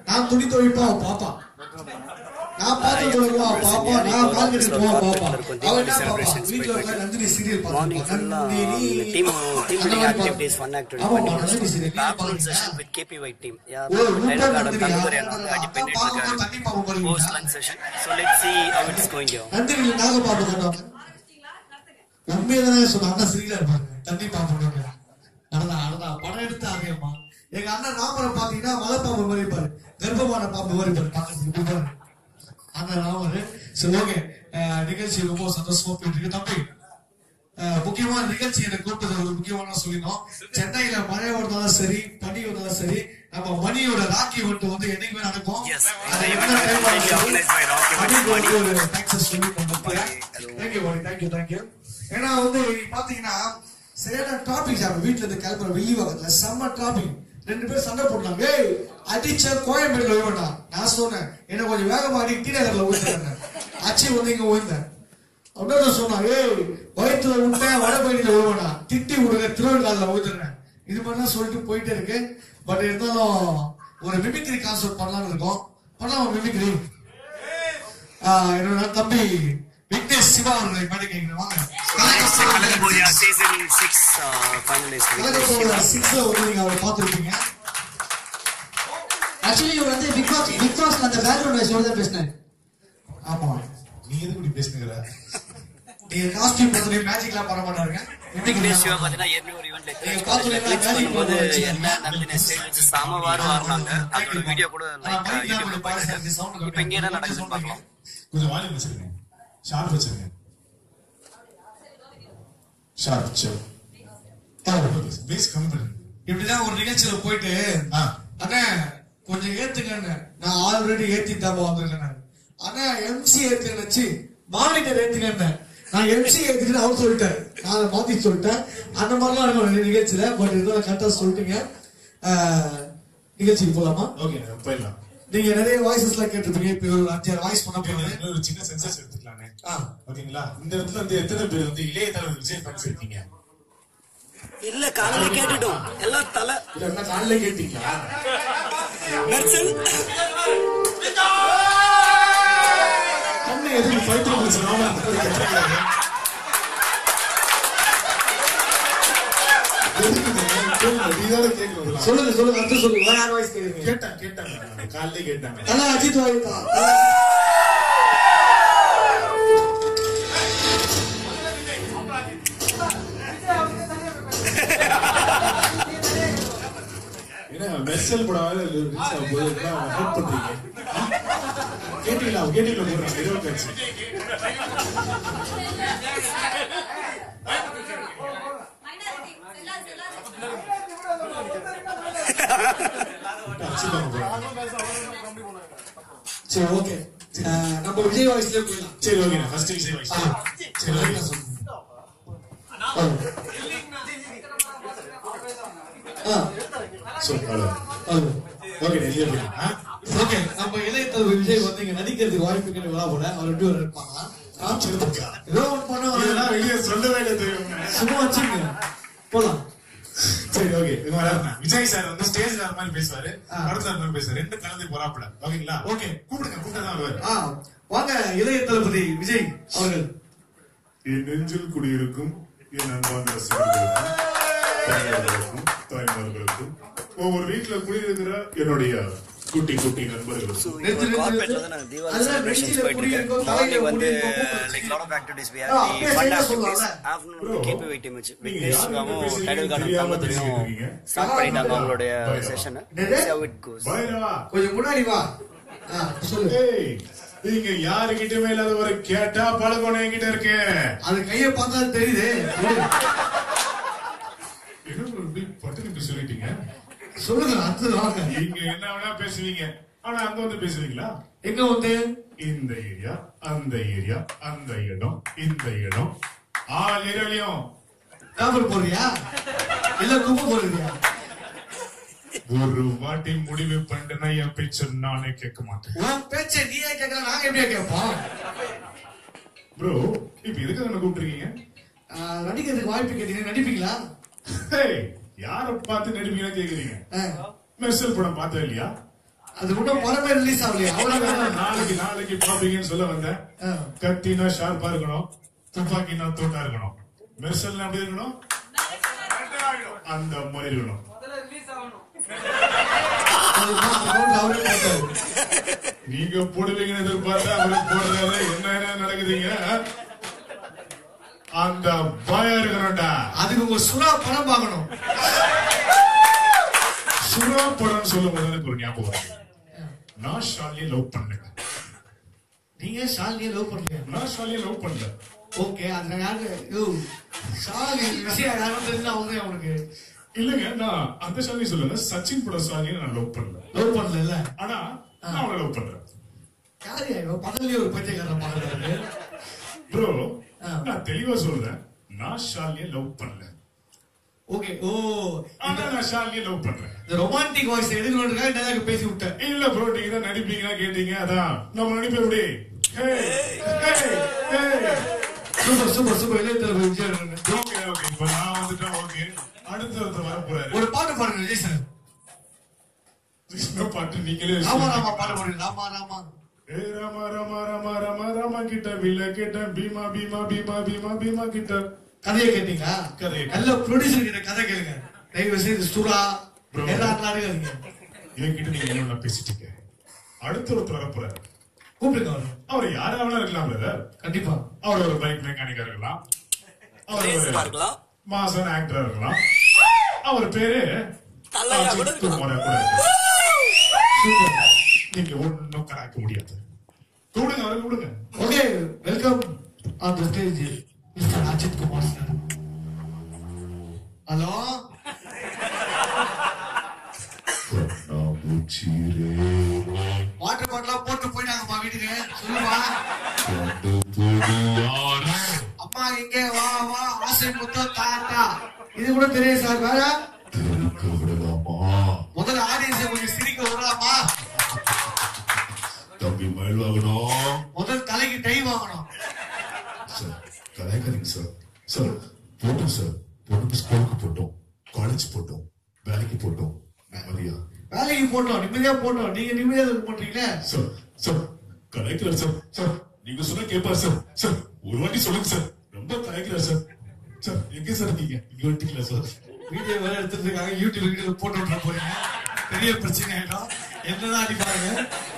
நான் துணி துவைப்பா அவ பாப்பா நான் பாத்திரம் துவைப்பா அவ பாப்பா நான் கால் கட்டிட்டு போவா பாப்பா அவ என்ன பாப்பா வீட்டுல உட்கார்ந்து நந்தினி சீரியல் மார்னிங் பாப்பா ஃபுல்லா நந்தினி டீம் டீம் அந்த பில்டிங் மாதிரி ஆக்டிவிட்டீஸ் பாப்பா. ஃபன் ஆக்டிவிட்டி ஆமாப்பா, பண்ணி நந்தினி serial. நீங்க ஆஃப்டர்நூன் பாத்தீங்களா? Session with KP white team யார் ஓ, ரூபா டைலர் கார்டன் நந்தினியா? தங்கதுரையன் வந்து அடி அப்பா பண்ணிட்டு பாப்பா இருக்காரு தண்ணி பாப்பா போறீங்களா? Post lunch session so let see how it is going you Nandini நாக பாப்பா காட்டுவாங்க உண்மையை தானே சொன்ன அண்ணன் சிரிக்கிறா இருப்பாங்க தண்ணி பாம்பு அடடா அடடா படம் எடுத்து ஆகியம்மா எங்க அண்ணன் ராமரை பாத்தீங்கன்னா மலை பாம்பு மாதிரி இருப்பாரு கர்ப்பமான பாம்பு மாதிரி இருப்பாரு பக்கத்துக்கு இப்படி பாரு. அண்ணன் ராமர் சரி ஓகே நிகழ்ச்சி ரொம்ப சந்தோஷமா போயிட்டு இருக்கு தம்பி அஹ், முக்கியமான நிகழ்ச்சி எனக்கு கூப்பிட்டது ஒரு முக்கியமான சொல்லினோம் சென்னையில மழை வந்தாலும் சரி பனி வந்தாலும் சரி நம்ம மணியோட ராக்கி வந்து வந்து என்னைக்குமே நடக்கும் Yes. அது இந்த என்ன event time mainly organized by Rocky மணிக்கு Mani. வந்து ஒரு thanks சொல்லி தேங்க்யூ மணி தேங்க்யூ தேங்க்யூ ஏன்னா வந்து பாத்தீங்கன்னா சரியான டாபிக் சார் வீட்டுல இருந்து கிளம்புற வெள்ளி வாக்கத்துல செம்ம டாபிக் ரெண்டு பேரும் சண்டை போட்டாங்க ஏய் அடிச்ச கோயம்பேடுல ஓய்வண்டா நான் சொன்னேன் என்ன கொஞ்சம் வேகமா அடி டி நகர்ல ஓய்ந்தேன் அச்சி வந்து இங்க ஓய்ந்தேன் அப்படின்னு சொன்னான் ஏய் வயிற்றுல விட்டேன் வடபழனியில ஓய்வனா திட்டி விடுங்க திருவண்ணாமலை ஓய்ந்துடுறேன் இது மாதிரிலாம் சொல்லிட்டு போயிட்டே இருக்கு பட் இருந்தாலும் ஒரு மிமிக்ரி கான்செப்ட் பண்ணலாம்னு இருக்கோம் பண்ணலாமா மிமிக்ரி என்னோட தம்பி விக்னேஷ் சிவா அவர்களை மேடை கேட்கிறேன் வாங்க கலகபோயா சீசன் சிக்ஸ் ஃபைனலிஸ்ட் கலகப்போல சிக்ஸ்ல வந்து நீங்க அவரை பார்த்திருப்பீங்க ஆக்சுவலி இவர் வந்து பிக் பாஸ் பிக் பாஸ்ல அந்த பேக்ரவுண்ட் வாய்ஸோட தான் பேசினாரு ஆமா நீ எதுக்கு இப்படி பேசுனுங்கிற நீங்க காஸ்டியூம் பத்தி மேஜிக்லாம் பண்ண மாட்டாருங்க விக்னேஷ் சிவா பார்த்தீங்கன்னா ஏற்கனவே ஒரு event ல நீங்க கிளிக்ஸ் பார்த்துருக்கீங்களா? பண்ணும்போது மேஜிக் என்ன நந்தினி ஸ்டேஜ் வச்சு சம வாரம் வராங்க அதோட வீடியோ கூட லைக் யூடியூப்ல போயிட்டு இப்போ இங்கே என்ன நடக்குதுன்னு பார்க்கலாம் கொஞ்சம் வால்யூம் வச்சிருங்க ஷார்ப் வச்சிருங்க ஷார்ப் சரி பேஸ் கம்மி பண்ணுங்க இப்படிதான் ஒரு நிகழ்ச்சியில போயிட்டு ஆ. அண்ணா கொஞ்சம் ஏத்துக்கண்ணே நான் ஆல்ரெடி ஏத்தி தான் வந்திருக்கேன் அண்ணா எம்சி ஏத்துக்கன்னு வச்சு மானிட்டர் ஏத்துக்கண்ணே நான் எம்சி ஏத்துக்கிட்டு அவர் சொல்லிட்டாரு நான் அதை மாத்தி சொல்லிட்டேன் அந்த மாதிரிலாம் இருக்கும் நிறைய நிகழ்ச்சியில பட் இதெல்லாம் கரெக்டா சொல்லிட்டீங்க ஆஹ், நிகழ்ச்சிக்கு போலாமா ஓகே போயிடலாம் நீங்க நிறைய வாய்ஸஸ் எல்லாம் கேட்டிருப்பீங்க இப்ப ஒரு அஞ்சாறு வாய்ஸ் பண்ண போறேன் இன்னும் ஒரு சின்ன சென்சஸ் எடுத்துக்கலாமே ஆ. ஓகேங்களா இந்த இடத்துல வந்து எத்தனை பேர் வந்து இளைய தலைவர் விஜய் ஃபேன்ஸ் இருக்கீங்க இல்ல காலையில கேட்டுட்டோம் எல்லாம் தலை இல்ல என்ன காலையில கேட்டீங்களா மெர்சல் கண்ணு எதுக்கு பைத்தியம் பிடிச்சிடாம நீதான கேட்கணும் சொல்லுங்க சொல்லுங்க அடுத்து சொல்லுங்க வேற யார் வாய்ஸ் கேக்குறீங்க கேட்டான் கேட்டாங்க காலையிலே கேட்டாங்க தல அஜித் வாய்ஸ் ஏன்னா மெர்சல் படம் ரிலீஸ் ஆக போது ஹெல்ப் பண்றீங்க கேட்டீங்களா கேட்டீங்களா போடுறாங்க இருபது கட்சி அடிச்சுட்டாங்க போறாங்க. சரி ஓகே நம்ம விஜய் வாய்ஸ்லயே போயிடலாம் சரி ஓகே ஃபர்ஸ்ட் விஜய் வாய்ஸ் சரி ஓகே சோ ஹலோ ஓகே டெல்லியா போயிடலாம் ஓகே நம்ம இளையத்தலைவர் விஜய் வந்து இங்க நடிக்கிறதுக்கு வாய்ப்பு கிடையாது விழா போல அவர் எப்படி ஒரு இருப்பாங்க காமிச்சிருக்கா ஏதோ ஒன்று பண்ண இதெல்லாம் வரலாம் வெளியே சொல்லவே இல்லை தெரியும் சும்மா வச்சுங்க போலாம் சரி ஓகே இது மாதிரி விஜய் சார் வந்து ஸ்டேஜ்ல அந்த மாதிரி பேசுவாரு ஆ. படத்துல அந்த மாதிரி பேசுவாரு ரெண்டு கலந்து போறாப்புல ஓகேங்களா ஓகே கூப்பிடுங்க கூப்பிட்டு தான் வருவாரு ஆ வாங்க இளைய தளபதி விஜய் அவர்கள் என் நெஞ்சில் குடியிருக்கும் என் அன்பான ரசிகர்களுக்கும் தாய்மார்களுக்கும் தாய்மார்களுக்கும் ஒவ்வொரு வீட்டுல குடியிருக்கிற என்னுடைய குட்டி குட்டி நண்பர்களுக்கும் நிறுத்து, நிறுத்து, கார்பரேட்ல நிறுத்து. வந்து நாங்க தீபாவளி அதுதான் செலிப்ரேஷன்ஸ் நெஞ்சில போயிட்டு இருக்கு குடியிருக்கும், மார்னிங் தலையில வந்து குடியிருக்கும், like lot of activities we ஆ, ஹேவ் தி அப்படியே ஃபன் சரியா ஆக்டிவிட்டிஸ் சொல்லலாம்ல? ஆஃப்டர்நூன் கேபி வெயிட் இமேஜ் நீங்க விக்னேஷ் யாருமே சிவாவும் பேசுறீங்க, டைடல் கார்டன் தெரியாம தாம்பத்திரியும் பேசிட்டு இருக்கீங்க. ஸ்டார்ட் பண்ணிட்டாங்க அவங்களுடைய Bye. செஷன் என்னது? ஹவ் இட் கோஸ் பைரவா கொஞ்சம் முன்னாடி வா ஆ, சொல்லு ஏய் நீங்க யாருகிட்டயுமே இல்லாத ஒரு கேட்டா பழக்கணும் என்கிட்ட இருக்கு அது கையை பார்த்தா தெரியுது என்ன bro இப்படி பட்டுன்னு இப்படி சொல்லிட்டீங்க சொல்லுங்க அடுத்தது வாங்க நீங்க என்ன வேணா பேசுவீங்க ஆனா அங்க வந்து பேசுவீங்களா எங்க வந்து இந்த ஏரியா அந்த ஏரியா அந்த இடம் இந்த இடம் ஆறு ஏரியாலையும் பேப்பர் போடுறியா இல்ல குப்பை போடுறியா ஒரு வாட்டி முடிவு பண்ணிட்டேன்னா என் பேச்சு நானே கேட்க மாட்டேன் உன் பேச்சை நீயே கேட்கல நாங்க எப்படியா கேட்போம் ப்ரோ இப்ப எதுக்கு என்ன கூப்பிட்டுருக்கீங்க ஆ, நடிக்கிறதுக்கு வாய்ப்பு கேட்டீங்க நடிப்பீங்களா ஹேய் யார பார்த்து நடிப்பீங்கன்னு கேக்குறீங்க ஆ. மெர்சல் படம் பார்த்தா இல்லையா அது இன்னும் படமே ரிலீஸ் ஆகலையா அவ்வளவு நாளைக்கு நாளைக்கு பாப்பீங்கன்னு சொல்ல வந்தேன் ஆ. கத்தினா ஷார்ப்பா இருக்கணும் துப்பாக்கினா தோட்டா இருக்கணும் மெர்சல் எப்படி இருக்கணும் அந்த மாதிரி இருக்கணும் அதுதான் account அவரே போட்டாரு. நீங்க போடுவீங்கன்னு எதிர்பார்த்தா அவரு போடுறாரு என்ன என்ன நடக்குதுங்க அந்த பயம் இருக்கணும்டா அதுக்கு உங்க சுறா படம் பார்க்கணும் சுறா படம் சொல்லும் போது எனக்கு ஒரு ஞாபகம் வருது. நான் ஷாலியை லவ் பண்ணேன் நீங்க ஷாலினியை லவ் பண்றீங்க நான் ஷாலியை லவ் பண்ணல ஓகே அதுல யாரு யோ ஷாலி விஷயம் யாரும் தெரிஞ்சா அவங்க அவனுக்கு இல்லங்க நான் அந்த ஷாலியை சொல்லல சச்சின் படம் ஷாலியை நான் லவ் பண்ணல லவ் பண்ணல ஆனா நான் அவளை லவ் பண்றேன் யாரு இவன் பக்கத்துலயே ஒரு பைத்தியக்காரன் பாக்குறாரு ப்ரோ ஆ. நான் தெளிவா சொல்றேன் நான் ஷாலியை லவ் பண்ணல ஓகே ஓ ஆனா நான் ஷாலியை லவ் பண்றேன் இந்த ரொமான்டிக் வாய்ஸ் எடுக்கணுன்றதுக்காக டயலாக் பேசி விட்டேன் இல்ல ப்ரோ நீங்க தான் நடிப்பீங்களா கேட்டீங்க அதான் நம்ம நடிப்ப எப்படி Hey, hey, hey. Super super super இளைய தளபதி விஜய் அவர்கள். ஓகே ஓகே இப்ப நான் வந்துட்டேன் ஓகே அடுத்த ஒருத்தர் வர போறாரு ஒரு பாட்டு பாருங்க விஜய் சார் கிருஷ்ண பாட்டு நீங்களே ராமா ராமா பாட்டு பாருங்க ராமா ராமா ஏ ராமா ராமா ராமா ராமா ராமா கிட்ட வில்ல கிட்ட பீமா பீமா பீமா பீமா பீமா கிட்ட கதையை கேட்டீங்களா கதையை நல்ல ப்ரொடியூசர் கிட்ட கதை கேளுங்க தயவு செய்து சுறா Bro. எல்லாரும் இருக்காதீங்க என்கிட்ட நீங்க என்ன பேசிட்டீங்க அடுத்த ஒருத்தர் வர போறாரு கூப்பிடுங்க அவரை அவர் யாராவது இருக்கலாம் பிரதர் கண்டிப்பா அவர் ஒரு பைக் மெக்கானிக்கா இருக்கலாம் அவர் லேசமா ஒரு இருக்கலாம் மாசன் ஆக்டரா இருக்கலாம் அவர் பேரு தலையா கூட அஜித் இருக்கலாம். குமாரா கூட இருக்கலாம். சூப்பர் நீங்க ஒண்ணும் கராக்க முடியாது கூடுங்க அவரை கூடுங்க okay welcome on the stage mister Ajith Kumar sir hello water பாட்டிலாம் போட்டு போயிட்டாங்கம்மா வீட்டுக்கு சொல்லுமா அம்மா இங்க வா வா ஆசை முத்தம் தாத்தா இது கூட தெரியும் சார் வேற முதல்ல ஆடியன்ஸை கொஞ்சம் சிரிக்க விடலாமா தம்பி மயில் வாங்கணும் முதல் தலைக்கு டை வாங்கணும் சார் கலாய்க்காதீங்க சார் சார் போட்டோம் சார் பொண்ணுக்கு ஸ்கூலுக்கு போட்டோம் காலேஜ் போட்டோம் வேலைக்கு போட்டோம் நிம்மதியா வேலைக்கு போட்டோம் நிம்மதியா போட்டோம் நீங்க நிம்மதியா இருக்க மாட்டீங்களே சார் சார் கலாய்க்கிறார் சார் சார் நீங்க சொன்னா கேட்பார் சார் சார் ஒரு வாட்டி சொல்லுங்க சார் ரொம்ப கலாய்க்கிறார் சார் சார் எங்க சார் இருக்கீங்க இங்க வந்துட்டீங்களா சார் வீடியோ வேற எடுத்துட்டு இருக்காங்க யூடியூப் வீடியோ போட்டு விட்டுற போறீங்க பெரிய பிரச்சனை ஆயிடும் என்னதான் அடிப்பாங்க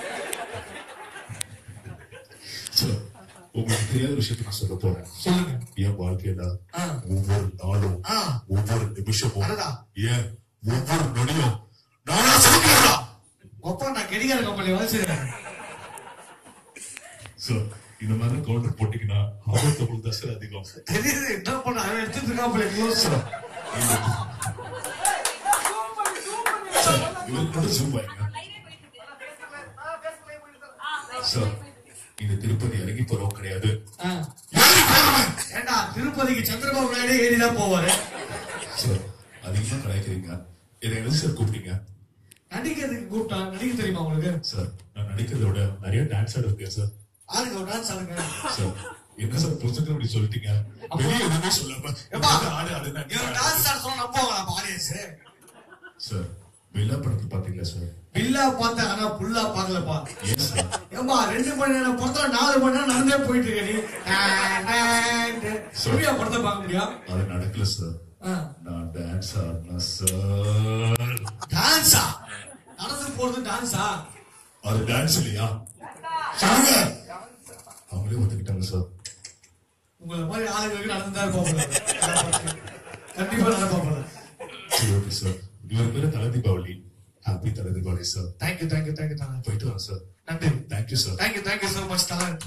சார் உங்களுக்கு தெரியாத விஷயத்தை நான் சொல்ல போறேன் சொல்லுங்க என் வாழ்க்கையில ஆ. ஒவ்வொரு நாளும் ஆ. ஒவ்வொரு நிமிஷமும் அடடா. ஏன் ஒவ்வொரு நொடியும் நானா சொல்லிக்கிறா அப்பா நான் கெடிகார கம்பெனி வேலை செய்யறேன் சார் இந்த மாதிரி கவுண்டர் போட்டீங்கன்னா ஆபத்து உங்களுக்கு தான் சார் அதிகம் தெரியுது என்ன பண்ண அவன் எடுத்துட்டு இருக்கான் போல க்ளோஸ் சார் இவர் கூட ஜூம் பாருங்க சார் இந்த திருப்பதி இறங்கி போறோம் கிடையாது ஏறி போறவன். ஏண்டா திருப்பதிக்கு சந்திரபாபு நாயுடு ஏறிதான் போவாரு சார் அதிகமா கலாய்க்கிறீங்க இதை என்ன சார் கூப்பிட்டீங்க நடிக்கிறதுக்கு கூப்பிட்டா நடிக்க தெரியுமா உங்களுக்கு சார் நான் நடிக்கிறத விட நிறைய டான்ஸ் ஆட இருக்கேன் சார் ஆளுங்க ஒரு டான்ஸ் ஆடுங்க சார் என்ன சார் புரிஞ்சுக்க அப்படி சொல்லிட்டீங்க வெளியே எதுவுமே சொல்லாம ஏப்பா, ஆடு ஆடுனா நீ இவன் ஆடு. டான்ஸ் ஆட சொன்னா நம்புவாங்க நம்ம ஆடியன்ஸ் சார் வில்லா படத்தை பாத்தீங்களா சார் பில்லா பார்த்தேன் ஆனா புல்லா பார்க்கலப்பா ஏன் சார் ஏம்பா ரெண்டு மணி நேரம் படத்துல நாலு மணி நேரம் நடந்தே போயிட்டு இருக்க நீ டேன், டேன், டேன். சூர்யா படத்தை பார்க்க முடியும் அது நடக்கல சார் ஆ. நான் டான்ஸ் ஆடினா சார் டான்ஸா நடந்து போறது டான்ஸா அது டான்ஸ் இல்லையா சொல்லுங்க அவங்களே ஒத்துக்கிட்டாங்க சார் உங்களை மாதிரி ஆளுங்களுக்கு நடந்துதான் இருப்பாங்க கண்டிப்பா நடப்பாங்க சரி ஓகே சார் இவர் பேரு தலை Deepavali happy Thala Deepavali sir thank you thank you thank you தாங்க போயிட்டு வரேன் சார் நன்றி thank you sir thank you thank you so much talent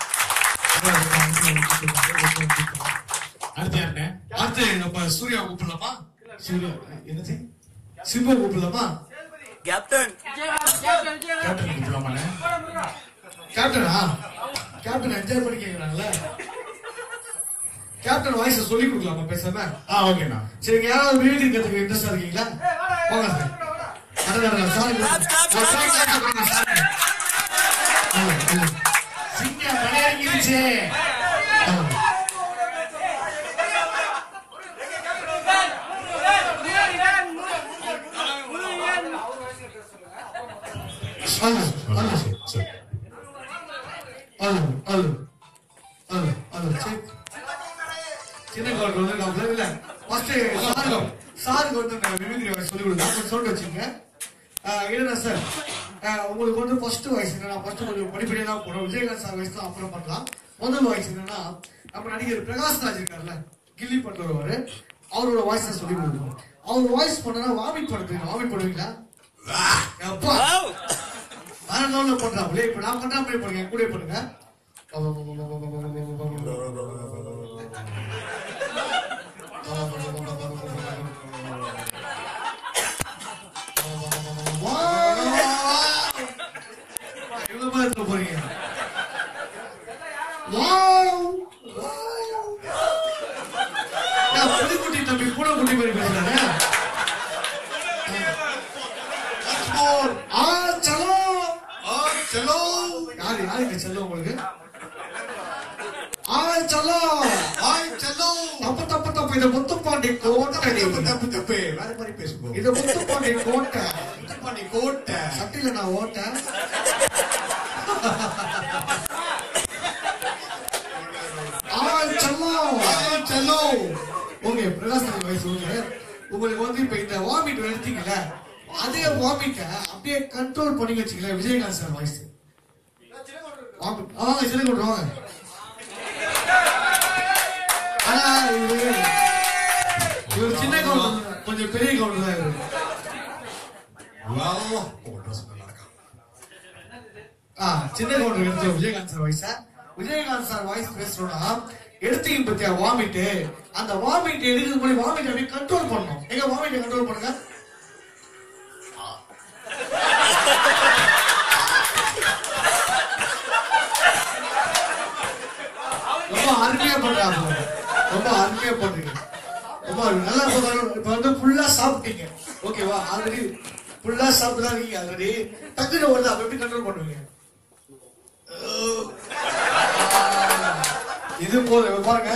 அடுத்து யாருண்ணே அடுத்து நம்ம சூர்யா கூப்பிடலாமா சூர்யா என்னது சிம்பு கூப்பிடலாமா கேப்டன் கேப்டன் கூப்பிடலாமாண்ணே கேப்டனா கேப்டன் என்ஜாய் பண்ணி கேக்குறாங்கல்ல கேப்டன் வாய்ஸ் சொல்லி கொடுக்கலாமா பேசாம ஆ ஓகேண்ணா சரி யாராவது மியூசிக் கத்துக்க இன்ட்ரெஸ்டா இருக்கீங்களா போங்க சார் அடடா சாரி சிங்க விளையாடிருச்சு அழு சார் சார் அழு அழு அழு அழு சரி சின்ன கவுண்டர் வந்து நான் இல்ல ஃபர்ஸ்ட் சாருக்கு சாருக்கு வந்து நான் மிமிக்ரி சொல்லி கொடுத்தேன் கொஞ்சம் சொல்லிட்டு வச்சுங்க இல்லைண்ணா சார் உங்களுக்கு வந்து ஃபர்ஸ்ட் வயசு என்னன்னா ஃபர்ஸ்ட் கொஞ்சம் படிப்படியாக தான் போகணும் விஜயகாந்த் சார் வயசு தான் அப்புறம் பண்ணலாம் முதல் வயசு என்னன்னா நம்ம நடிகர் பிரகாஷ் ராஜ் இருக்கார்ல கில்லி பண்றவர் அவரோட வாய்ஸ் தான் சொல்லி கொடுக்கணும் அவர் வாய்ஸ் பண்ணனா வாமிட் பண்ணுறீங்க வாமிட் பண்ணுவீங்களா அப்பா வேற லெவலில் பண்றாங்களே இப்போ நான் பண்ற மாதிரி பண்ணுங்க கூட பண்ணுங்க இவ்வளவு மாதிரி எடுத்துட்டு போறீங்க Wow! Wow! நான் புலிக்குட்டி தம்பி கூட குட்டி மாதிரி பேசுறாரு ஆ சலோ ஆ சலோ யாரு யாருக்கு செல்லம் உங்களுக்கு ஆ சலோ ஆ சலோ தப்பு தப்பு தப்பு இத முத்துப்பாண்டி கோட்டை தப்பு தப்பு தப்பு வேற மாதிரி பேசுங்க இத முத்துப்பாண்டி கோட்டை பண்ணி கோட்டை சட்டில நான் ஓட்டேன் ஆ சலோ ஆ சலோ ஓகே பிரகாஷ் ராஜ் வயசு ஓகே உங்களுக்கு வந்து இப்ப இந்த வாமிட் எடுத்தீங்கல்ல அதே வாமிட்ட அப்படியே கண்ட்ரோல் பண்ணி வச்சுக்கல விஜயகாந்த் சார் வாய்ஸ் வாமிட் ஆ சின்ன கொண்டு வாங்க ஆனா இவரு இவர் சின்ன கவுண்டர் கொஞ்சம் பெரிய கவுண்டர் தான் இவரு ஆ சின்ன கவுண்டர் எடுத்து விஜயகாந்த் சார் வாய்ஸா விஜயகாந்த் சார் வாய்ஸ் பேசுறோம்னா எடுத்தீங்க பத்தியா வாமிட் அந்த வாமிட் எடுக்கிறது முன்னாடி வாமிட் அப்படியே கண்ட்ரோல் பண்ணணும் எங்க வாமிட் கண்ட்ரோல் பண்ணுங்க ரொம்ப அருமையா பண்றாங்க ரொம்ப அருமையா பண்றீங்க ரொம்ப அருமை. நல்லா சொல்றாங்க இப்ப வந்து ஃபுல்லா சாப்பிட்டீங்க ஓகேவா ஆல்ரெடி ஃபுல்லா சாப்பிட்டு தான் இருக்கீங்க ஆல்ரெடி டக்குனு வருது அப்ப எப்படி கண்ட்ரோல் பண்ணுவீங்க இது போதும் இப்ப பாருங்க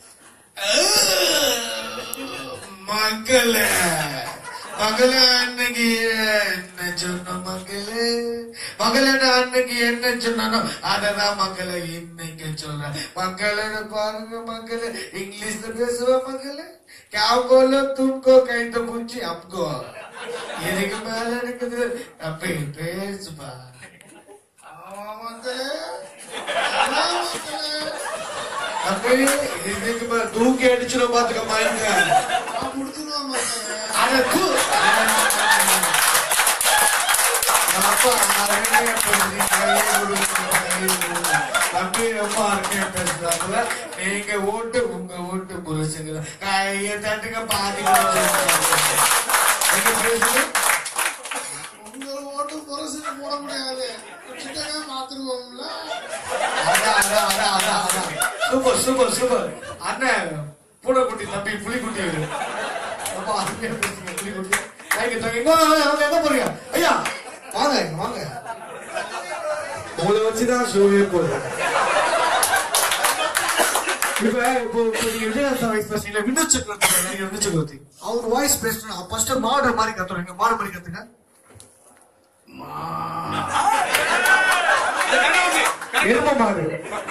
மகளே மகளே அன்னைக்கு என்ன சொன்ன மகளே மகளே நான் அன்னைக்கு என்ன சொன்னோ அததான் மகளே இன்னைக்கு சொல்றேன் மகளே பாருங்க மகளே இங்கிலீஷ்ல பேசுவ மகளே क्या बोलो तुमको कहीं तो पूछी हमको இதுக்கு மேல இருக்குது அப்ப பேசுப்பா ஆமா மக்களே ஆமா மக்களே அப்படியே இதுக்கு மேல தூக்கி அடிச்சிடும் பாத்துக்க மாயுங்க அட தூ அப்பா அருமையா பேசுறீங்க. கையை கொடுங்க, கையை கொடுங்க. அப்படியே ரொம்ப அருமையா பேசுறாப்புல. நீங்க ஓட்டு உங்க ஓட்டு புருஷங்க கையை தட்டுங்க பாதி எங்க பேசுங்க உங்க ஓட்டு புரசு போட முடியாது கிட்டவே மாத்திருவோம்ல அதான், அதான், அதான், அதான், அதான். சூப்பர் சூப்பர் சூப்பர் அண்ணன் பூனைக்குட்டி தம்பி புலிக்குட்டி ரொம்ப அருமையா பேசுங்க புலிக்குட்டி தேங்க்யூ தேங்க்யூ அவங்க எங்க போறீங்க ஐயா வாங்க இங்க வாங்க உங்களை வச்சுதான் ஷோவே போகுது இப்ப இப்போ இப்போ நீங்க விஜயகாந்த் வாய்ஸ் பேசுறீங்க வினு சக்கரவர்த்தி நடிகர் வினு சக்கரவர்த்தி அவர் வாய்ஸ் பேசணும் ஃபர்ஸ்ட் மாடு மாதிரி கத்துறீங்க மாடு மாதிரி கத்துங்க எரும மாடு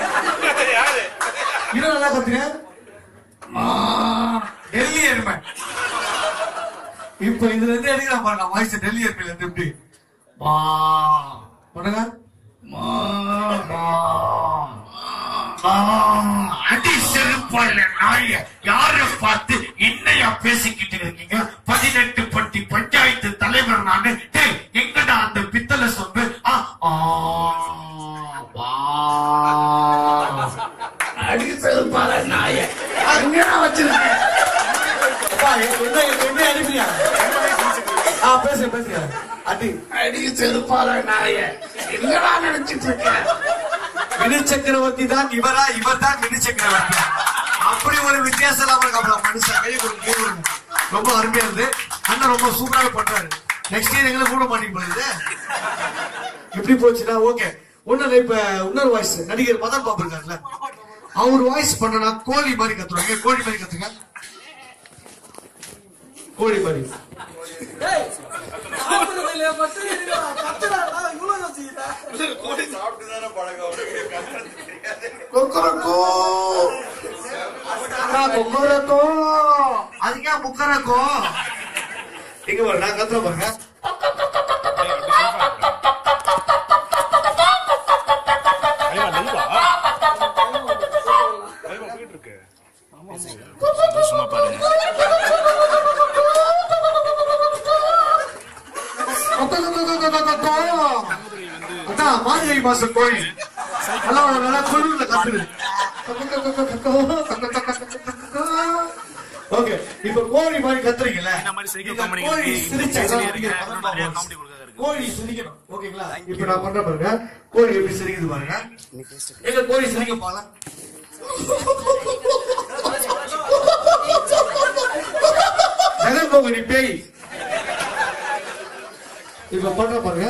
இன்னும் நல்லா கத்துங்க டெல்லி எருமை இப்ப இதுல இருந்து எடுக்கிறேன் பாருங்க வாய்ஸ் டெல்லி எருமையில இருந்து எப்படி மா பண்ணுங்க மா மா அடி செருப்பால நாய யார பார்த்து என்னையா பேசிக்கிட்டு இருக்கீங்க பதினெட்டு பட்டி பஞ்சாயத்து தலைவர் நானு டேய், எங்கடா அந்த பித்தளை சொம்பு ஆ, ஆ, வா. அடி செருப்பால நாய அங்கடா வச்சிருக்கேன் அப்பா, என்ன என்ன அனுப்பியா ஆ பேசுங்க பேசுங்க அடி அடி செருப்பால நாய என்னடா நினைச்சிட்டு இருக்க வினு சக்கரவர்த்தி தான் இவரா இவர் தான் வினு சக்கரவர்த்தி அப்படி ஒரு வித்தியாசம் இல்லாம இருக்கு அப்புறம் மனுஷன் கை கொடுங்க கை கொடுங்க ரொம்ப அருமையா இருந்து அண்ணன் ரொம்ப சூப்பராக பண்றாரு நெக்ஸ்ட் இயர் எங்களை கூட மாட்டீங்க போகுது எப்படி போச்சுன்னா ஓகே ஒண்ணு இப்ப இன்னொரு வாய்ஸ் நடிகர் மதன் பாபு இருக்காருல்ல அவர் வாய்ஸ் பண்ணனா கோழி மாதிரி கத்துறாங்க கோழி மாதிரி கத்துங்க கோழி மாதிரி சாப்பிடுறதுல மட்டும் இருக்கா? கத்துறாடா, இவ்வளவு யோசிக்கிறா? கொக்கரக்கோ அண்ணா, கொக்கரக்கோ அதுக்கே முக்கரக்கோ இங்க பாருங்க நான் கத்துற பாருங்க கொக்கோ, கொக்கோ, கொக்கோ, கொக்கோ, கொக்கோ. அண்ணா மார்கழி மாசம் கோயில் நல்லா நல்லா குளிர்ல கத்துது ஓகே இப்ப கோழி மாதிரி கத்துறீங்கல்ல இந்த மாதிரி சிரிக்க இந்த comedy கோழி இருக்கு. சிரிச்சா இந்த தான் இருக்கு. வந்து நிறைய பதம் comedy கொடுக்க இருக்கு. கோழி சிரிக்கணும் ஓகேங்களா இப்ப நான் பண்ற பாருங்க கோழி எப்படி சிரிக்குது பாருங்க எங்க கோழி சிரிக்க பாலாம் ஜெகன்மோகன் நீ பேய் இப்ப பண்ற பாருங்க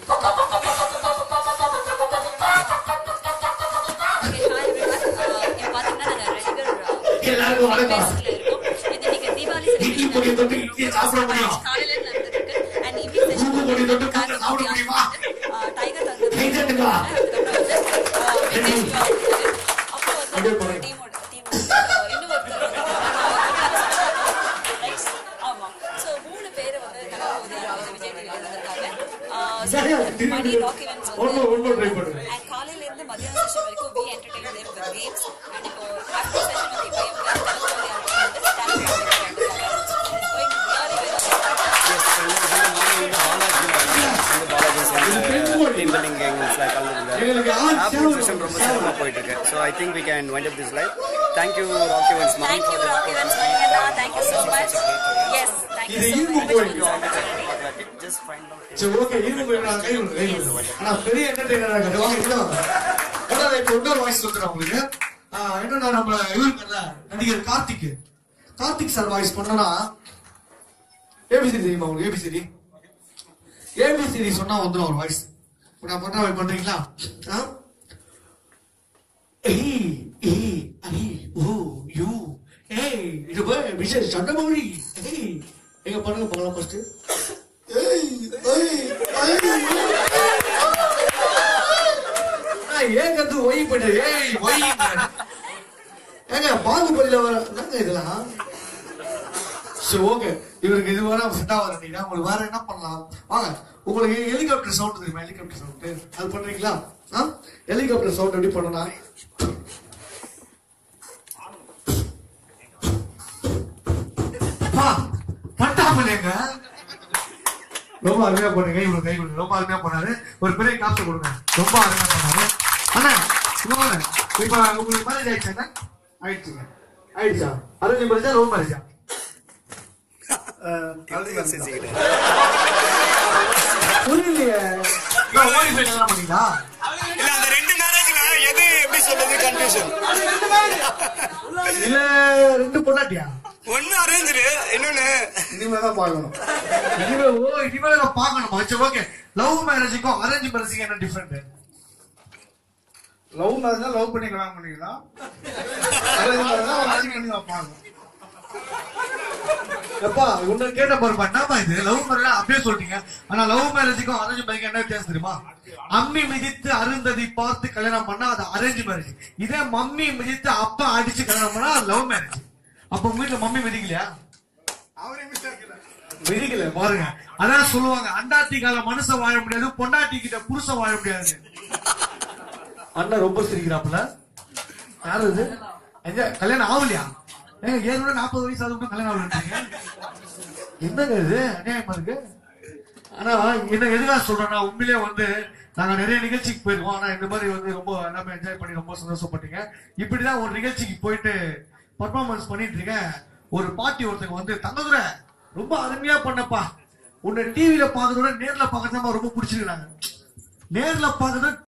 எல்லாருக்கும் வணக்கம் இட்லி பொடியை தொட்டு இட்லியை சாப்பிட முடியும் மூக்கு பொடியை தொட்டு காற்றை சாப்பிட முடியுமா கை தட்டுங்களா அப்படியே போடுங்க. மணி டாக்குமெண்ட்ஸ் ஒண்ணு ஒண்ணு ட்ரை பண்ணுங்க அண்ட் காலையில இருந்து மதியான செஷன் வரைக்கும் we entertain them with games and இப்போ ஆஃப்டர் செஷன் வந்து இப்போ இவங்க ஸ்டாண்ட் எங்களுக்கு ஆள் சேவை செஷன் ரொம்ப சிறப்பாக போயிட்டு இருக்கு so I think we can wind up this life thank you Rocky ஒன்ஸ் மணி தேங்க் யூ ராக்கி வென்ஸ் Manikanda thank you so much yes thank you இது சோ ஈர்ப்பு மச் கோயில் ஜஸ்ட் ஃபைண்ட் அவுட் சரி ஓகே ஈர்ப்பு கோயில் நான் கை விடுங்க கை விடுங்க ஆனா பெரிய என்டர்டெய்னரா இருக்காது வாங்க இங்க வாங்க அதான் இப்ப இன்னொரு வாய்ஸ் சொல்றேன் உங்களுக்கு ஆஹ் என்னன்னா நம்ம இவருக்குல்ல நடிகர் கார்த்திக் கார்த்திக் சார் வாய்ஸ் பண்ணனா ஏபிசிடி தெரியுமா உங்களுக்கு ஏபிசிடி ஏபிசிடி சொன்னா வந்துடும் ஒரு வாய்ஸ் நான் பண்ற மாதிரி பண்றீங்களா ஆ? ஏய் ஏய் ஐ ஓ யூ ஏய் இது போய் விஷயம் சண்டமொழி ஏய் எங்க பண்ணுங்க போகலாம் ஃபர்ஸ்ட் ஏய் ஏய் ஏய் ஏன் கத்து ஒய் போயிட்டு ஏய் ஒய் ஏங்க பாகுபலியில வர என்னங்க இதெல்லாம் சரி ஓகே இவருக்கு இது வர செட் ஆகாது நீங்க உங்களுக்கு வேற என்ன பண்ணலாம் வாங்க உங்களுக்கு ஹெலிகாப்டர் சவுண்ட் தெரியுமா ஹெலிகாப்டர் சவுண்ட் அது பண்றீங்களா ஆ ஹெலிகாப்டர் சவுண்ட் எப்படி பண்ணணும் பா பட்டாமலேங்க ரொம்ப அருமையா பண்ணுங்க இவரு கை கொடுங்க ரொம்ப அருமையா பண்ணாரு ஒரு பெரிய காசு கொடுங்க ரொம்ப அருமையா பண்ணாரு அண்ணா இங்க வாங்க இப்ப உங்களுக்கு மேரேஜ் ஆயிடுச்சாங்க ஆயிடுச்சுங்க ஆயிடுச்சா அரேஞ்ச் மேரேஜா லவ் மேரேஜா புரியலையே நான் ஓடி போய் கல்யாணம் பண்ணீங்களா இல்ல அந்த ரெண்டு மேரேஜ்ல எது எப்படி சொல்றது கன்ஃபியூஷன் இல்ல ரெண்டு பொண்டாட்டியா ஒன்னு அரேஞ்சு இன்னொன்னு இனிமே தான் பார்க்கணும் இனிமே ஓ இனிமே நான் பார்க்கணுமா சரி ஓகே லவ் மேரேஜுக்கும் அரேஞ்ச் மேரேஜுக்கும் என்ன டிஃபரெண்ட் லவ் மேரேஜ் லவ் பண்ணி கல்யாணம் பண்ணிக்கலாம் அரேஞ்ச் மேரேஜ் அரேஞ்ச் பண்ணி வைப்பாங்க எப்பா உன்னை கேட்ட பாருப்பா என்னப்பா இது லவ் மேரேஜ் அப்படியே சொல்லிட்டீங்க ஆனா லவ் மேரேஜுக்கும் அரேஞ்ச் மேரேஜ் என்ன வித்தியாசம் தெரியுமா அம்மி மிதித்து அருந்ததி பார்த்து கல்யாணம் பண்ணா அது அரேஞ்ச் மேரேஜ் இதே மம்மி மிதித்து அப்பா அடிச்சு கல்யாணம் பண்ணா அது லவ் மேரேஜ் அப்ப உங்க வீட்டுல மம்மி மிதிக்கலையா மிதிக்கல பாருங்க அதான் சொல்லுவாங்க அண்டாத்தி கால மனுஷன் வாழ முடியாது பொண்டாட்டி கிட்ட புருஷன் வாழ முடியாது அண்ணன் ரொம்ப சிரிக்கிறாப்புல யாரு இது எங்க கல்யாணம் ஆகலையா ஏங்க ஏற்கனவே நாற்பது வயசு ஆகுது கல்யாணம் ஆகலன்றீங்க என்னங்க இது அநியாயமா இருக்கு ஆனா என்ன எதுக்காக சொல்றேன்னா உண்மையிலேயே வந்து நாங்க நிறைய நிகழ்ச்சிக்கு போயிருக்கோம் ஆனா இந்த மாதிரி வந்து ரொம்ப எல்லாமே என்ஜாய் பண்ணி ரொம்ப சந்தோஷப்பட்டீங்க இப்படிதான் ஒரு நிகழ்ச்சிக்கு போயிட்டு பர்ஃபார்மன்ஸ் பண்ணிட்டு இருக்கேன் ஒரு பாட்டி ஒருத்தங்க வந்து தங்கதுரை ரொம்ப அருமையா பண்ணப்பா உன்னை டிவில பாக்குறத விட நேர்ல பாக்குறதா ரொம்ப பிடிச்சிருக்காங்க நேர்ல பாக்குறது